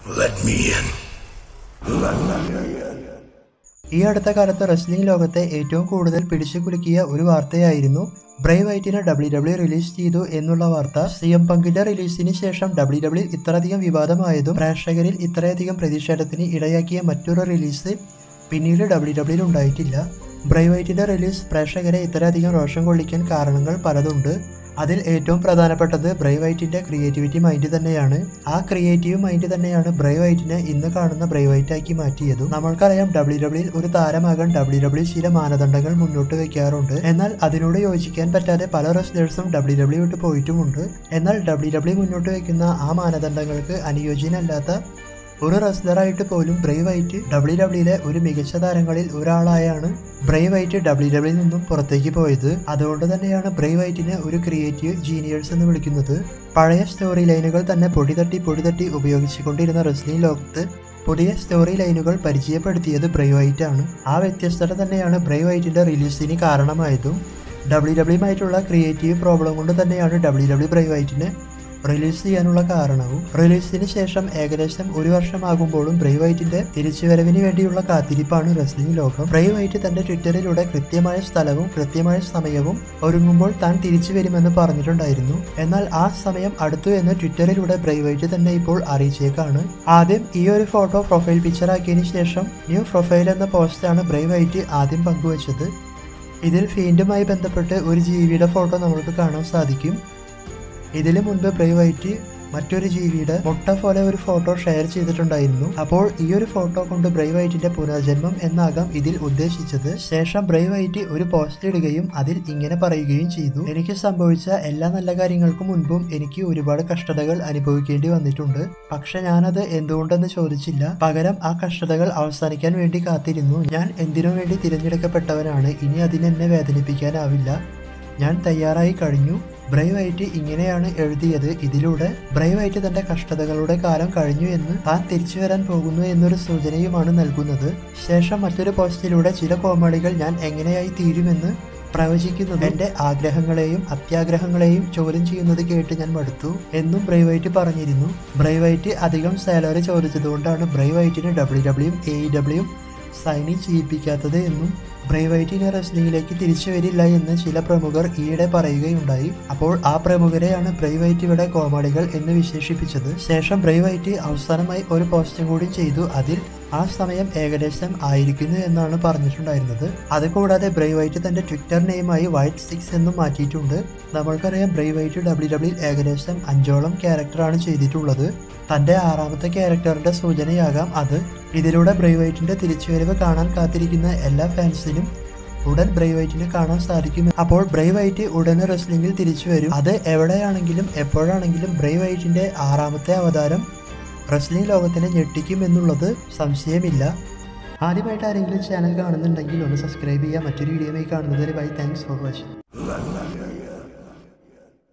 Let me in. ഈ അടുത്ത കാലത്ത് റെസ്ലിംഗ് ലോകത്തെ ഏറ്റവും കൂടുതൽ പിടിച്ചു കുലുക്കിയ ഒരു വാർത്തയായിരുന്നു ബ്രൈ വൈറ്റിനെ ഡബ്ല്യു ഡബ്ല്യു റിലീസ് ചെയ്തു എന്നുള്ള വാർത്ത സി എം പങ്കിന്റെ റിലീസിന് ശേഷം ഡബ്ല്യു ഡബ്ല്യു ഇത്രയധികം വിവാദമായതും പ്രേക്ഷകരിൽ ഇത്രയധികം പ്രതിഷേധത്തിന് ഇടയാക്കിയ മറ്റൊരു റിലീസ് പിന്നീട് ഡബ്ല്യു ഡബ്ല്യുയിൽ ഉണ്ടായിട്ടില്ല ബ്രൈ വൈറ്റിന്റെ റിലീസ് പ്രേക്ഷകരെ ഇത്രയധികം രോഷം കൊള്ളിക്കാൻ കാരണങ്ങൾ പലതുണ്ട് അതിൽ ഏറ്റവും പ്രധാനപ്പെട്ടത് ബ്രൈ വൈറ്റിന്റെ ക്രിയേറ്റിവിറ്റി മൈൻഡ് തന്നെയാണ് ആ ക്രിയേറ്റീവ് മൈൻഡ് തന്നെയാണ് ബ്രൈ വൈറ്റിനെ ഇന്ന് കാണുന്ന ബ്രൈ വൈറ്റ് ആക്കി മാറ്റിയതും നമ്മൾക്കറിയാം ഡബ്ല്യു ഡബ്ല്യുയിൽ ഒരു താരമാകാൻ ഡബ്ല്യു ഡബ്ല്യു ചില മാനദണ്ഡങ്ങൾ മുന്നോട്ട് വെക്കാറുണ്ട് എന്നാൽ അതിനോട് യോജിക്കാൻ പറ്റാതെ പല റെസ്ലേഴ്സും ഡബ്ല്യു ഡബ്ല്യു വിട്ട് പോയിട്ടുമുണ്ട് എന്നാൽ ഡബ്ല്യു ഡബ്ല്യു മുന്നോട്ട് വെക്കുന്ന ആ മാനദണ്ഡങ്ങൾക്ക് അനുയോജ്യനല്ലാത്ത ഒരു റെസ്ലറായിട്ട് പോലും ബ്രൈ വൈറ്റ് ഡബ്ല്യു ഡബ്ല്യുയിലെ ഒരു മികച്ച താരങ്ങളിൽ ഒരാളായാണ് ബ്രൈ വൈറ്റ് ഡബ്ല്യു ഡബ്ല്യുയിൽ നിന്നും പുറത്തേക്ക് പോയത് അതുകൊണ്ട് തന്നെയാണ് ബ്രൈ വൈറ്റിനെ ഒരു ക്രിയേറ്റീവ് ജീനിയേഴ്സ് എന്ന് വിളിക്കുന്നത് പഴയ സ്റ്റോറി ലൈനുകൾ തന്നെ പൊടിതട്ടി പൊടിതട്ടി ഉപയോഗിച്ചുകൊണ്ടിരുന്ന റെസ്ലിംഗ് ലോകത്ത് പുതിയ സ്റ്റോറി ലൈനുകൾ പരിചയപ്പെടുത്തിയത് ബ്രൈ വൈറ്റ് ആണ് ആ വ്യത്യസ്തത തന്നെയാണ് ബ്രൈ വൈറ്റിന്റെ റിലീസിന് കാരണമായതും ഡബ്ല്യു ഡബ്ല്യുമായിട്ടുള്ള ക്രിയേറ്റീവ് പ്രോബ്ലം കൊണ്ട് തന്നെയാണ് ഡബ്ല്യു ഡബ്ല്യു ബ്രൈ വൈറ്റിനെ റിലീസ് ചെയ്യാനുള്ള കാരണവും റിലീസിന് ശേഷം ഏകദേശം ഒരു വർഷമാകുമ്പോഴും ബ്രൈ വൈറ്റിന്റെ തിരിച്ചുവരവിന് വേണ്ടിയുള്ള കാത്തിരിപ്പാണ് റെസ്ലിംഗ് ലോകം ബ്രൈ വൈറ്റ് തന്റെ ട്വിറ്ററിലൂടെ കൃത്യമായ സ്ഥലവും കൃത്യമായ സമയവും ഒരുങ്ങുമ്പോൾ താൻ തിരിച്ചു വരുമെന്ന് പറഞ്ഞിട്ടുണ്ടായിരുന്നു എന്നാൽ ആ സമയം അടുത്തു എന്ന് ട്വിറ്ററിലൂടെ ബ്രൈ വൈറ്റ് തന്നെ ഇപ്പോൾ അറിയിച്ചേക്കാണ് ആദ്യം ഈ ഒരു ഫോട്ടോ പ്രൊഫൈൽ പിക്ചർ ആക്കിയതിനു ശേഷം ന്യൂ പ്രൊഫൈൽ എന്ന പോസ്റ്റാണ് ബ്രൈ വൈറ്റ് ആദ്യം പങ്കുവച്ചത് ഇതിൽ ഫീൻഡുമായി ബന്ധപ്പെട്ട് ഒരു ജീവിയുടെ ഫോട്ടോ നമുക്ക് കാണാൻ സാധിക്കും ഇതിനു മുൻപ് ബ്രൈ വൈറ്റ് മറ്റൊരു ജീവിയുടെ മുട്ട പോലെ ഒരു ഫോട്ടോ ഷെയർ ചെയ്തിട്ടുണ്ടായിരുന്നു അപ്പോൾ ഈ ഒരു ഫോട്ടോ കൊണ്ട് ബ്രൈ വൈറ്റിന്റെ പുനർജന്മം എന്നാകാം ഇതിൽ ഉദ്ദേശിച്ചത് ശേഷം ബ്രൈ വൈറ്റ് ഒരു പോസ്റ്റ് ഇടുകയും അതിൽ ഇങ്ങനെ പറയുകയും ചെയ്തു എനിക്ക് സംഭവിച്ച എല്ലാ നല്ല കാര്യങ്ങൾക്കും മുൻപും എനിക്ക് ഒരുപാട് കഷ്ടതകൾ അനുഭവിക്കേണ്ടി വന്നിട്ടുണ്ട് പക്ഷെ ഞാനത് എന്തുകൊണ്ടെന്ന് ചോദിച്ചില്ല പകരം ആ കഷ്ടതകൾ അവസാനിക്കാൻ വേണ്ടി കാത്തിരുന്നു ഞാൻ എന്തിനു വേണ്ടി തിരഞ്ഞെടുക്കപ്പെട്ടവനാണ് ഇനി അതിനെന്നെ വേദനിപ്പിക്കാനാവില്ല ഞാൻ തയ്യാറായി കഴിഞ്ഞു ബ്രൈ വൈറ്റ് ഇങ്ങനെയാണ് എഴുതിയത് ഇതിലൂടെ ബ്രൈ വൈറ്റ് തന്റെ കഷ്ടതകളുടെ കാലം കഴിഞ്ഞു എന്ന് താൻ തിരിച്ചു വരാൻ പോകുന്നു എന്നൊരു സൂചനയുമാണ് നൽകുന്നത് ശേഷം മറ്റൊരു പോസ്റ്റിലൂടെ ചില കോമഡികൾ ഞാൻ എങ്ങനെയായി തീരുമെന്ന് പ്രവചിക്കുന്നത് എന്റെ ആഗ്രഹങ്ങളെയും അത്യാഗ്രഹങ്ങളെയും ചോദ്യം ചെയ്യുന്നത് കേട്ട് ഞാൻ മടുത്തു എന്നും ബ്രൈ വൈറ്റ് പറഞ്ഞിരുന്നു ബ്രൈ വൈറ്റ് അധികം സാലറി ചോദിച്ചതുകൊണ്ടാണ് ബ്രൈ വൈറ്റിന് W W A W sign in ചെയ്യിപ്പിക്കാത്തത് എന്നും ബ്രൈ വൈറ്റിനെ റെസ്ലിംഗിലേക്ക് തിരിച്ചു വരില്ല എന്ന് ചില പ്രമുഖർ ഈയിടെ പറയുകയുണ്ടായി അപ്പോൾ ആ പ്രമുഖരെയാണ് ബ്രൈ വൈറ്റ് ഇവിടെ കോമഡികൾ എന്ന് വിശേഷിപ്പിച്ചത് ശേഷം ബ്രൈ വൈറ്റ് അവസാനമായി ഒരു പോസ്റ്റും കൂടി ചെയ്തു അതിൽ ആ സമയം ഏകദേശം ആയിരിക്കുന്നു എന്നാണ് പറഞ്ഞിട്ടുണ്ടായിരുന്നത് അതുകൂടാതെ ബ്രൈ വൈറ്റ് തന്റെ ട്വിറ്റർ നെയിമായി വൈറ്റ് സിക്സ് എന്നും മാറ്റിയിട്ടുണ്ട് നമ്മൾക്കറിയാം ബ്രൈ വൈറ്റ് ഡബ്ല്യു ഡബ്ല്യു ഏകദേശം അഞ്ചോളം ക്യാരക്ടറാണ് ചെയ്തിട്ടുള്ളത് തന്റെ ആറാമത്തെ ക്യാരക്ടറിന്റെ സൂചനയാകാം അത് ഇതിലൂടെ ബ്രൈ വൈറ്റിന്റെ തിരിച്ചുവരവ് കാണാൻ കാത്തിരിക്കുന്ന എല്ലാ ഫാൻസിനും ഉടൻ ബ്രൈ വൈറ്റിനെ കാണാൻ സാധിക്കും അപ്പോൾ ബ്രൈ വൈറ്റ് ഉടനെ റെസ്ലിംഗിൽ തിരിച്ചു വരും അത് എവിടെയാണെങ്കിലും എപ്പോഴാണെങ്കിലും ബ്രൈ വൈറ്റിന്റെ ആറാമത്തെ അവതാരം റെസ്ലിംഗ് ലോകത്തിനെ ഞെട്ടിക്കും എന്നുള്ളത് സംശയമില്ല ആദ്യമായിട്ട് ആരെങ്കിലും ചാനൽ കാണുന്നുണ്ടെങ്കിൽ ഒന്ന് സബ്സ്ക്രൈബ് ചെയ്യുക മറ്റൊരു വീഡിയോയുമായി കാണുന്നതിന് ബൈ താങ്ക്സ് ഫോർ വാച്ചിങ്